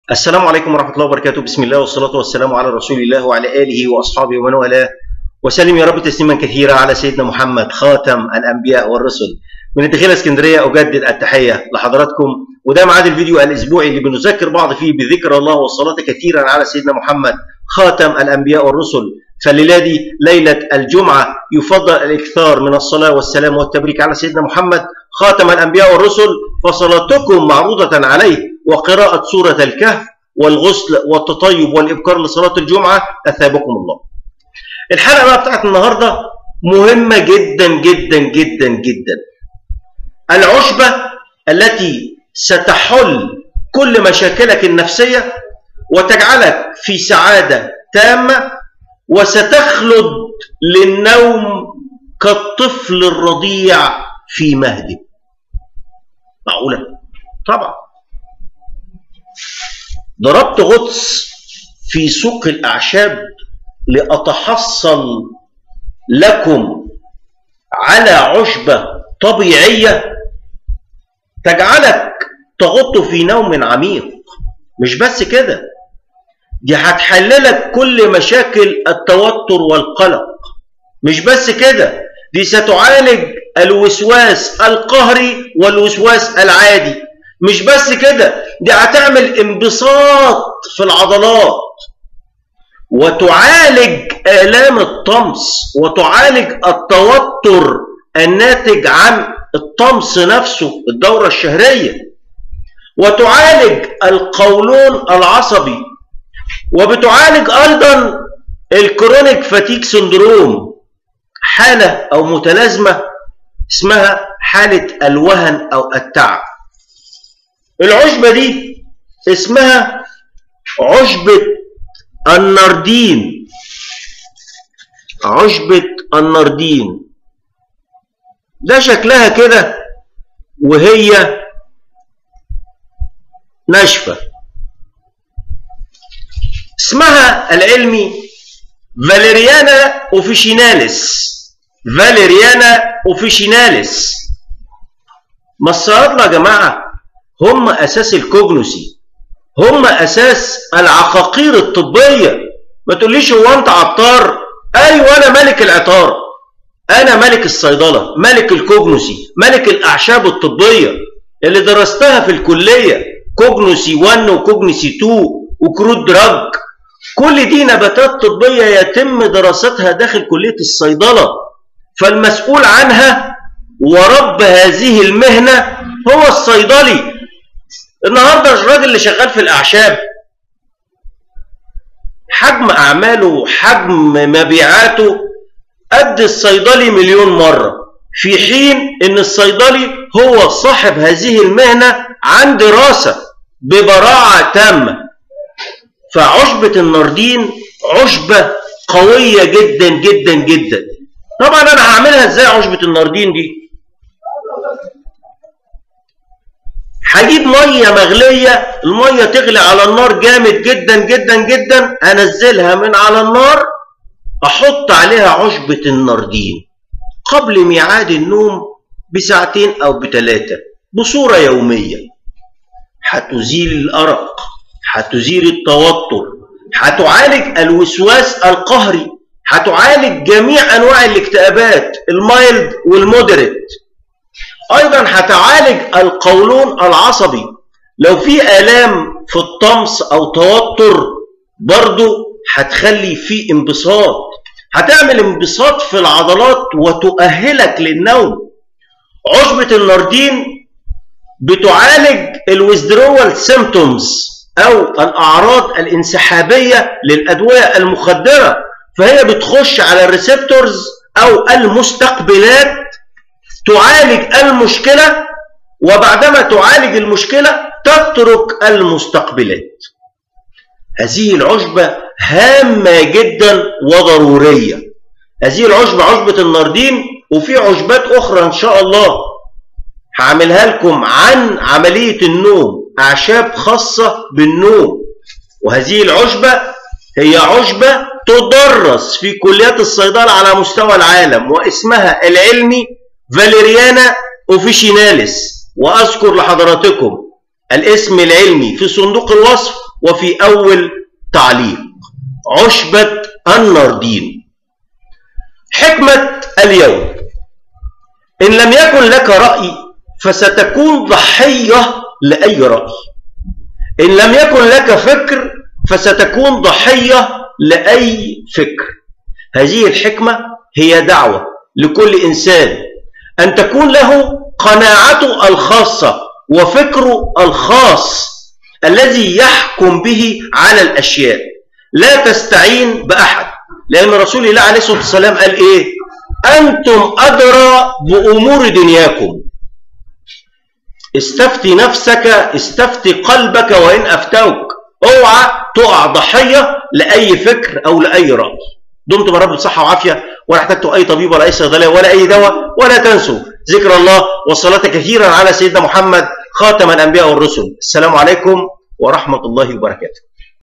السلام عليكم ورحمة الله وبركاته بسم الله والصلاة والسلام على رسول الله وعلى آله وأصحابه ومن والاه وسلم يا رب تسليما كثيرا على سيدنا محمد خاتم الأنبياء والرسل من الدخيلة اسكندرية أجدد التحية لحضراتكم وده ميعاد الفيديو الأسبوعي اللي بنذكر بعض فيه بذكر الله والصلاة كثيرا على سيدنا محمد خاتم الأنبياء والرسل فالليلة دي ليلة الجمعة يفضل الإكثار من الصلاة والسلام والتبريك على سيدنا محمد خاتم الأنبياء والرسل فصلاتكم معروضة عليه وقراءة سورة الكهف والغسل والتطيب والإبكار لصلاة الجمعة أثابكم الله الحلقة بقى بتاعت النهاردة مهمة جدا جدا جدا جدا العشبة التي ستحل كل مشاكلك النفسية وتجعلك في سعادة تامة وستخلد للنوم كالطفل الرضيع في مهده معقولة؟ طبعا ضربت غطس في سوق الأعشاب لأتحصل لكم على عشبة طبيعية تجعلك تغط في نوم عميق مش بس كده دي هتحللك كل مشاكل التوتر والقلق مش بس كده دي ستعالج الوسواس القهري والوسواس العادي مش بس كده دي هتعمل انبساط في العضلات وتعالج آلام الطمس وتعالج التوتر الناتج عن الطمس نفسه الدورة الشهرية وتعالج القولون العصبي وبتعالج أيضا الكرونيك فاتيك سندروم حالة أو متلازمة اسمها حالة الوهن أو التعب العشبة دي اسمها عشبة النردين عشبة النردين ده شكلها كده وهي ناشفة اسمها العلمي فاليريانا اوفيشيناليس فاليريانا اوفيشيناليس ما الصيادلة يا جماعة هم أساس الكوجنوسي هم أساس العقاقير الطبية ما تقوليش هو أنت عطار أيوة أنا ملك العطار أنا ملك الصيدلة ملك الكوجنوسي ملك الأعشاب الطبية اللي درستها في الكلية كوجنوسي 1 وكوجنوسي 2 وكرود دراج كل دي نباتات طبية يتم دراستها داخل كلية الصيدلة فالمسؤول عنها ورب هذه المهنة هو الصيدلي النهاردة الراجل اللي شغال في الأعشاب حجم أعماله وحجم مبيعاته قد الصيدلي مليون مرة في حين أن الصيدلي هو صاحب هذه المهنة عن دراسة ببراعة تامة فعشبة النردين عشبة قوية جدا جدا جدا طبعا أنا هعملها إزاي عشبة النردين دي هجيب ميه مغليه الميه تغلي على النار جامد جدا جدا جدا انزلها من على النار احط عليها عشبه النردين قبل ميعاد النوم بساعتين او بثلاثه بصوره يوميه هتزيل الارق هتزيل التوتر هتعالج الوسواس القهري هتعالج جميع انواع الاكتئابات المايلد والمودريت ايضا هتعالج القولون العصبي لو في الام في الطمس او توتر برضو هتخلي في انبساط هتعمل انبساط في العضلات وتؤهلك للنوم عشبة النردين بتعالج الويزدرول سيمتومز او الاعراض الانسحابية للادوية المخدرة فهي بتخش على الريسبتورز او المستقبلات تعالج المشكلة وبعدما تعالج المشكلة تترك المستقبلات هذه العشبة هامة جدا وضرورية هذه العشبة عشبة النردين وفي عشبات أخرى إن شاء الله هعملها لكم عن عملية النوم أعشاب خاصة بالنوم وهذه العشبة هي عشبة تدرس في كليات الصيدلة على مستوى العالم واسمها العلمي فاليريانا اوفيشيناليس واذكر لحضراتكم الاسم العلمي في صندوق الوصف وفي أول تعليق عشبة الناردين حكمة اليوم إن لم يكن لك رأي فستكون ضحية لأي رأي إن لم يكن لك فكر فستكون ضحية لأي فكر هذه الحكمة هي دعوة لكل إنسان أن تكون له قناعته الخاصة وفكره الخاص الذي يحكم به على الأشياء لا تستعين بأحد لأن رسول الله عليه الصلاة والسلام قال إيه أنتم أدرى بأمور دنياكم استفتي نفسك استفتي قلبك وإن أفتوك اوعى تقع ضحية لأي فكر أو لأي رأي دمتم يا رب بصحة وعافية ولا احتجتوا أي طبيب ولا أي صيدلية ولا أي دواء ولا تنسوا ذكر الله والصلاة كثيرا على سيدنا محمد خاتم الأنبياء والرسل السلام عليكم ورحمة الله وبركاته